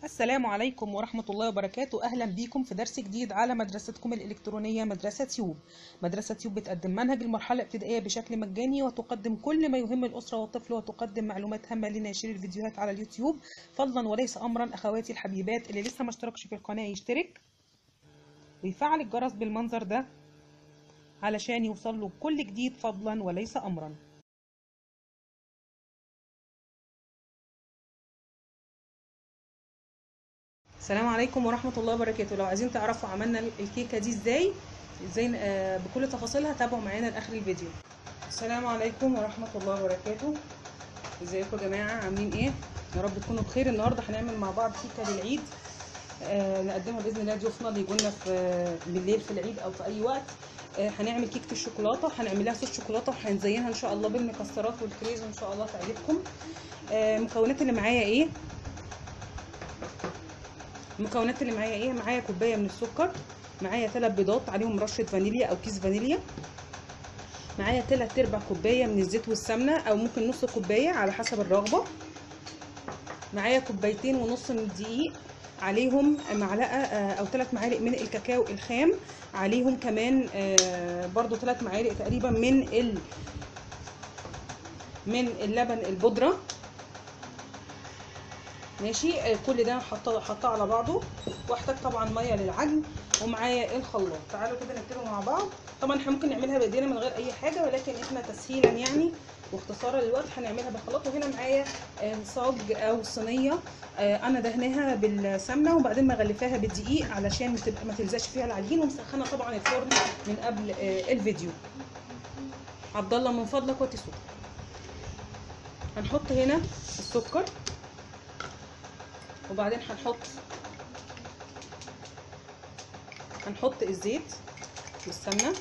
السلام عليكم ورحمة الله وبركاته أهلا بيكم في درس جديد على مدرستكم الإلكترونية مدرسة تيوب مدرسة تيوب بتقدم منهج المرحلة الابتدائية بشكل مجاني وتقدم كل ما يهم الأسرة والطفل وتقدم معلومات هامة لناشري الفيديوهات على اليوتيوب فضلا وليس أمرا أخواتي الحبيبات اللي لسه ما اشتركش في القناة يشترك ويفعل الجرس بالمنظر ده علشان يوصل له كل جديد فضلا وليس أمرا السلام عليكم ورحمة الله وبركاته لو عايزين تعرفوا عملنا الكيكة دي ازاي ازاي آه، بكل تفاصيلها تابعوا معانا لاخر الفيديو السلام عليكم ورحمة الله وبركاته ازيكم يا جماعة عاملين ايه يا رب تكونوا بخير النهاردة هنعمل مع بعض كيكة للعيد آه نقدمها باذن الله ضيوفنا اللي يجوا لنا في بالليل في العيد او في اي وقت آه هنعمل كيكه الشوكولاته هنعملها صوص شوكولاته وهنزينها ان شاء الله بالمكسرات والكريز وان شاء الله تعجبكم آه المكونات اللي معايا ايه المكونات اللي معايا ايه معايا كوبايه من السكر معايا ثلاث بيضات عليهم رشه فانيليا او كيس فانيليا معايا ثلاث ارباع كوبايه من الزيت والسمنه او ممكن نص كوبايه على حسب الرغبه معايا كوبايتين ونص من الدقيق عليهم معلقه او ثلاث معالق من الكاكاو الخام عليهم كمان برضو ثلاث معالق تقريبا من ال من اللبن البودره ماشي كل ده حطاه حطاه على بعضه واحتاج طبعا ميه للعجن ومعايا الخلاط تعالوا كده نكتبه مع بعض طبعا احنا ممكن نعملها بايدينا من غير اي حاجه ولكن احنا تسهيلا يعني واختصارا للوقت هنعملها بالخلاط وهنا معايا صاج او صينيه انا دهناها بالسمنه وبعدين مغلفاها بالدقيق علشان تبقى ما تلزقش فيها العجين ومسخنه طبعا الفرن من قبل الفيديو عبد الله من فضلك وطي صوتك هنحط هنا السكر وبعدين هنحط هنحط الزيت والسمنه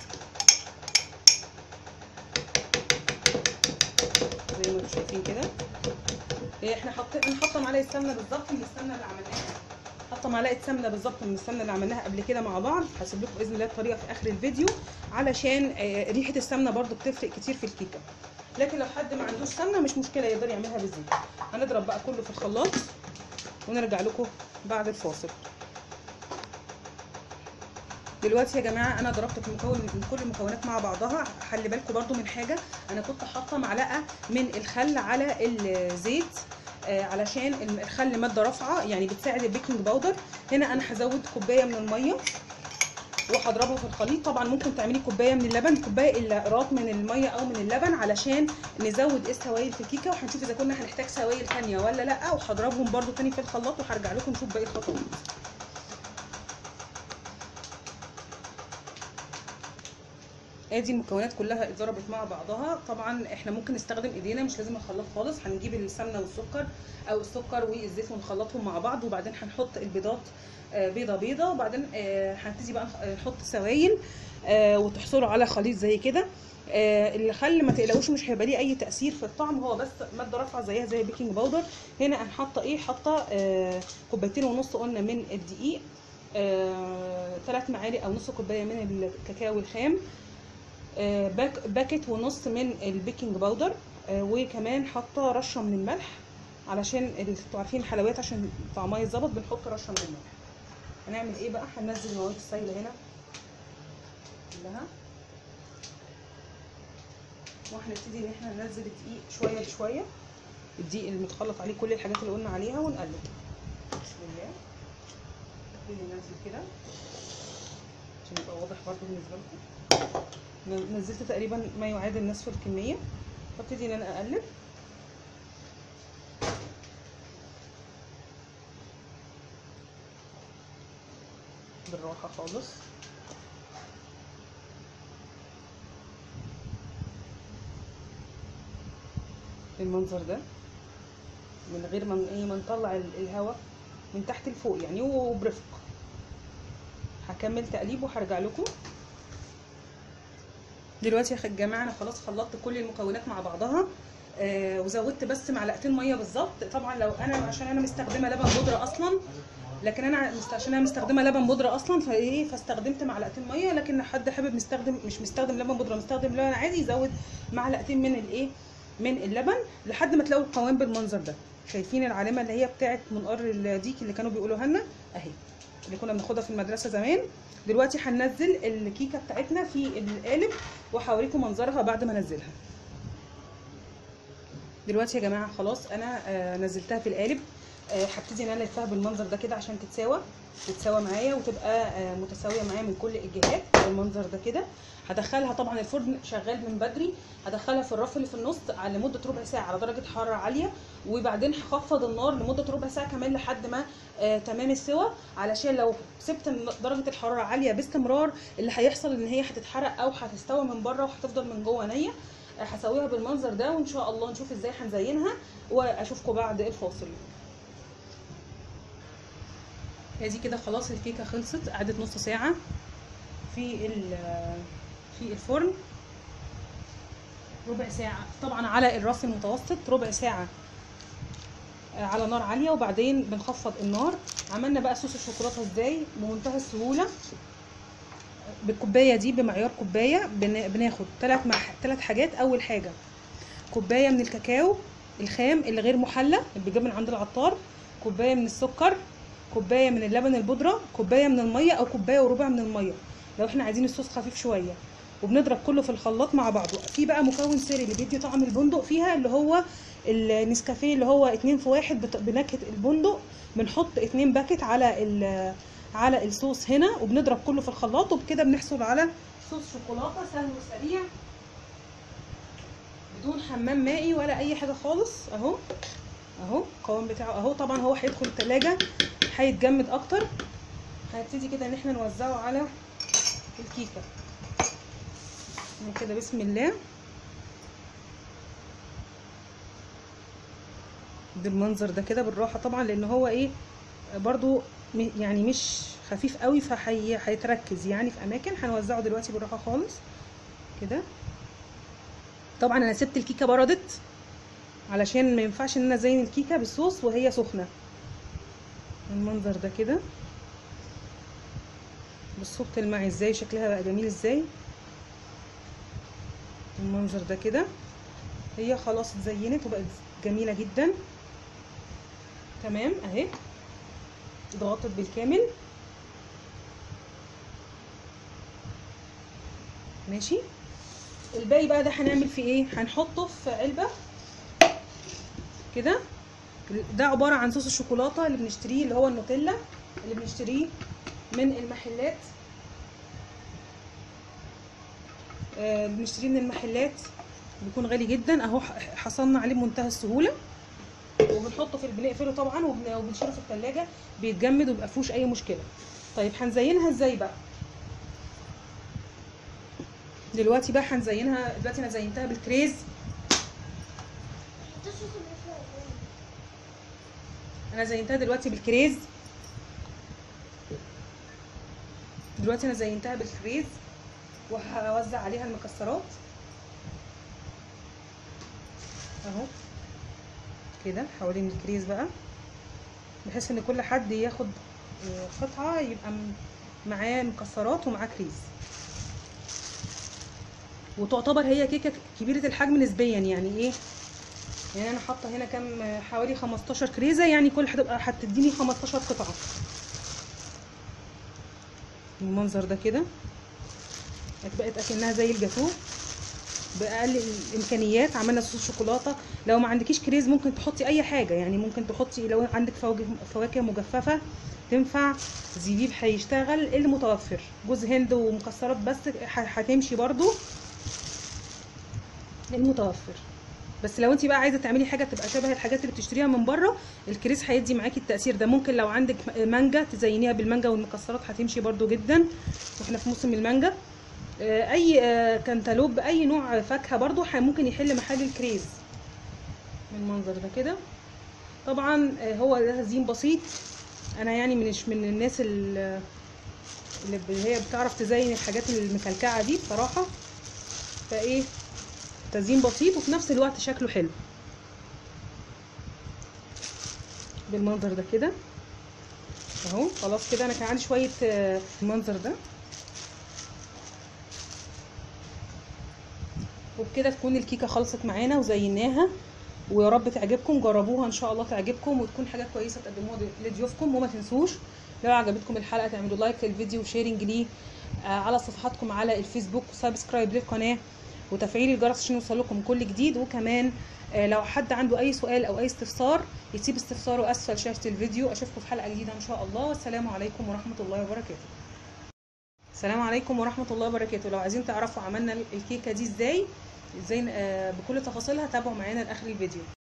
زي ما انتم شايفين كده احنا حاطين حاطه معلقه سمنه بالظبط من السمنه اللي عملناها حاطه معلقه سمنه بالظبط من السمنه اللي عملناها قبل كده مع بعض هسيب لكم باذن الله الطريقه في اخر الفيديو علشان ريحه السمنه برده بتفرق كتير في الكيكه لكن لو حد ما عندوش سمنه مش مشكله يقدر يعملها بالزيت هنضرب بقى كله في الخلاط ونرجع لكم بعد الفاصل دلوقتي يا جماعه انا ضربت المكون كل المكونات مع بعضها خلي بالكم برده من حاجه انا كنت حاطه معلقه من الخل على الزيت آه علشان الخل ماده رافعه يعني بتساعد البيكنج باودر هنا انا هزود كوبايه من الميه وهضربه في الخليط طبعا ممكن تعملي كوبايه من اللبن كوبايه الا قراط من الميه او من اللبن علشان نزود السوائل في الكيكه وهنشوف اذا كنا هنحتاج سوائل ثانيه ولا لا وهضربهم برده تاني في الخلاط وهرجع لكم نشوف باقي الخطوات ادي المكونات كلها اتضربت مع بعضها طبعا احنا ممكن نستخدم ايدينا مش لازم الخلاط خالص هنجيب السمنه والسكر او السكر والزيت ونخلطهم مع بعض وبعدين هنحط البيضات بيضه بيضه وبعدين هنبتدي بقى نحط سوائل وتحصلوا على خليط زي كده الخل ما تقلقوش مش هيبقى ليه اي تاثير في الطعم هو بس ماده رافعه زيها زي البيكنج باودر هنا انا حاطه ايه حاطه كوبايتين ونص قلنا من الدقيق ثلاث معالق او نص كوبايه من الكاكاو الخام باك باكت ونص من البيكنج باودر وكمان حاطه رشه من الملح علشان انتوا عارفين الحلويات عشان طعمها يتظبط بنحط رشه من الملح هنعمل ايه بقى هننزل المواد السائله هنا كلها وهنبتدي ان احنا ننزل الدقيق شويه بشويه الدقيق المتخلط عليه كل الحاجات اللي قلنا عليها ونقلب بسم الله نبتدي ننزل كده عشان يبقى واضح برضو بالنسبه لكم نزلت تقريبا ما يعادل نصف الكميه وابتدي ان انا اقلب بالراحه خالص بالمنظر ده من غير ما ايه ما نطلع الهواء من تحت لفوق يعني وبرفق هكمل تقليب وهرجع لكم دلوقتي يا جماعه انا خلاص خلطت كل المكونات مع بعضها آه وزودت بس معلقتين ميه بالظبط طبعا لو انا عشان انا مستخدمه لبن بودره اصلا لكن انا عشان انا مستخدمه لبن بودره اصلا فايه فاستخدمت معلقتين ميه لكن حد حابب مستخدم مش مستخدم لبن بودره مستخدم لبن عادي يزود معلقتين من الايه من اللبن لحد ما تلاقوا القوام بالمنظر ده شايفين العلامه اللي هي بتاعت منقار الديك اللي كانوا بيقولوها لنا اهي اللي كنا بناخدها في المدرسه زمان دلوقتي هننزل الكيكه بتاعتنا في القالب وهوريكم منظرها بعد ما انزلها دلوقتي يا جماعه خلاص انا آه، نزلتها في القالب آه، هبتدي ان انا الفها بالمنظر ده كده عشان تتساوى تتساوى معايا وتبقى آه، متساويه معايا من كل الجهات بالمنظر ده كده هدخلها طبعا الفرن شغال من بدري هدخلها في الرف اللي في النص على لمده ربع ساعه على درجه حراره عاليه وبعدين هخفض النار لمده ربع ساعه كمان لحد ما آه تمام السوى علشان لو سبت الن- درجه الحراره عاليه باستمرار اللي هيحصل ان هي هتتحرق او هتستوى من بره وهتفضل من جوه نيه آه، هسويها بالمنظر ده وان شاء الله نشوف ازاي هنزينها واشوفكم بعد الفاصل هي دي كده خلاص الكيكه خلصت قعدت نص ساعه في ال- في الفرن ربع ساعه طبعا على الرف المتوسط ربع ساعه آه، على نار عاليه وبعدين بنخفض النار عملنا بقى صوص الشوكولاته ازاي بمنتهى السهوله بالكوبايه دي بمعيار كوبايه بن- بناخد ثلاث مع ثلاث حاجات اول حاجه كوبايه من الكاكاو الخام اللي غير محلى اللي بيجيب من عند العطار كوبايه من السكر كوبايه من اللبن البودره كوبايه من الميه او كوبايه وربع من الميه لو احنا عايزين الصوص خفيف شويه وبنضرب كله في الخلاط مع بعضه في بقى مكون سري اللي بيدي طعم البندق فيها اللي هو النسكافيه اللي هو اتنين في واحد بت- بنكهه البندق بنحط اتنين باكت على ال- على الصوص هنا وبنضرب كله في الخلاط وبكده بنحصل على صوص شوكولاته سهل وسريع بدون حمام مائي ولا اي حاجه خالص اهو اهو القوام بتاعه اهو طبعا هو هيدخل التلاجة هيتجمد اكتر هنبتدي كده ان احنا نوزعه على الكيكه من كده بسم الله بالمنظر ده كده بالراحه طبعا لان هو ايه برضو م- يعني مش خفيف قوي فهيتركز يعني في اماكن هنوزعه دلوقتي بالراحه خالص كده طبعا انا سبت الكيكه بردت علشان ما ينفعش ان انا ازين الكيكه بالصوص وهي سخنه المنظر ده كده بصوا بتلمع ازاي شكلها بقى جميل ازاي المنظر ده كده هي خلاص اتزينت وبقت جميله جدا تمام اهي اتغطت بالكامل ماشي الباقي بقى ده هنعمل فيه ايه هنحطه في علبه كده ده عباره عن صوص الشوكولاته اللي بنشتريه اللي هو النوتيلا اللي بنشتريه من المحلات آه، اللي بنشتريه من المحلات بيكون غالي جدا اهو ح- حصلنا عليه بمنتهى السهوله وبنحطه في بنقفله طبعا وبن- وبنشيله في الثلاجه بيتجمد ويبقى فيهوش اي مشكله طيب هنزينها ازاي بقى دلوقتي بقى هنزينها دلوقتي انا زينتها بالكريز انا زينتها دلوقتي بالكريز دلوقتي انا زينتها بالكريز وهوزع عليها المكسرات اهو كده حوالين الكريز بقى بحيث ان كل حد ياخد آه، قطعه يبقى م- معاه مكسرات ومعاه كريز وتعتبر هي كيكه كبيره الحجم نسبيا يعني ايه يعني انا حاطه هنا كام آه، حوالي 15 كريزه يعني كل هتبقى هتديني 15 قطعه المنظر ده كده بقت اكنها زي الجاتوه باقل الامكانيات عملنا صوص شوكولاته لو ما عندكيش كريز ممكن تحطي اي حاجه يعني ممكن تحطي لو عندك فواكه فواكه مجففه تنفع زبيب هيشتغل المتوفر جوز هند ومكسرات بس ه- هتمشي برضو المتوفر بس لو انت بقى عايزه تعملي حاجه تبقى شبه الحاجات اللي بتشتريها من بره الكريز هيدي معاكي التاثير ده ممكن لو عندك مانجا تزينيها بالمانجا والمكسرات هتمشي برضو جدا واحنا في موسم المانجا آه، اي آه، كنتالوب اي نوع فاكهه برضو ح- ممكن يحل محل الكريز من المنظر ده كده طبعا آه، هو ده تزيين بسيط انا يعني مش من الناس ال- اللي ب- هي بتعرف تزين الحاجات المكلكعه دي بصراحه فايه تزيين بسيط وفي نفس الوقت شكله حلو بالمنظر ده كده اهو خلاص كده انا كان عندي شويه آه، المنظر ده وبكده تكون الكيكه خلصت معانا وزيناها ويا رب تعجبكم جربوها ان شاء الله تعجبكم وتكون حاجه كويسه تقدموها لضيوفكم وما تنسوش لو عجبتكم الحلقه تعملوا لايك للفيديو وشيرنج ليه آه، على صفحاتكم على الفيسبوك وسبسكرايب للقناه وتفعيل الجرس عشان يوصلكم كل جديد وكمان آه، لو حد عنده اي سؤال او اي استفسار يسيب استفساره اسفل شاشه الفيديو اشوفكم في حلقه جديده ان شاء الله السلام عليكم ورحمه الله وبركاته السلام عليكم ورحمه الله وبركاته لو عايزين تعرفوا عملنا الكيكه دي ازاي ازاي آه، بكل تفاصيلها تابعوا معانا لاخر الفيديو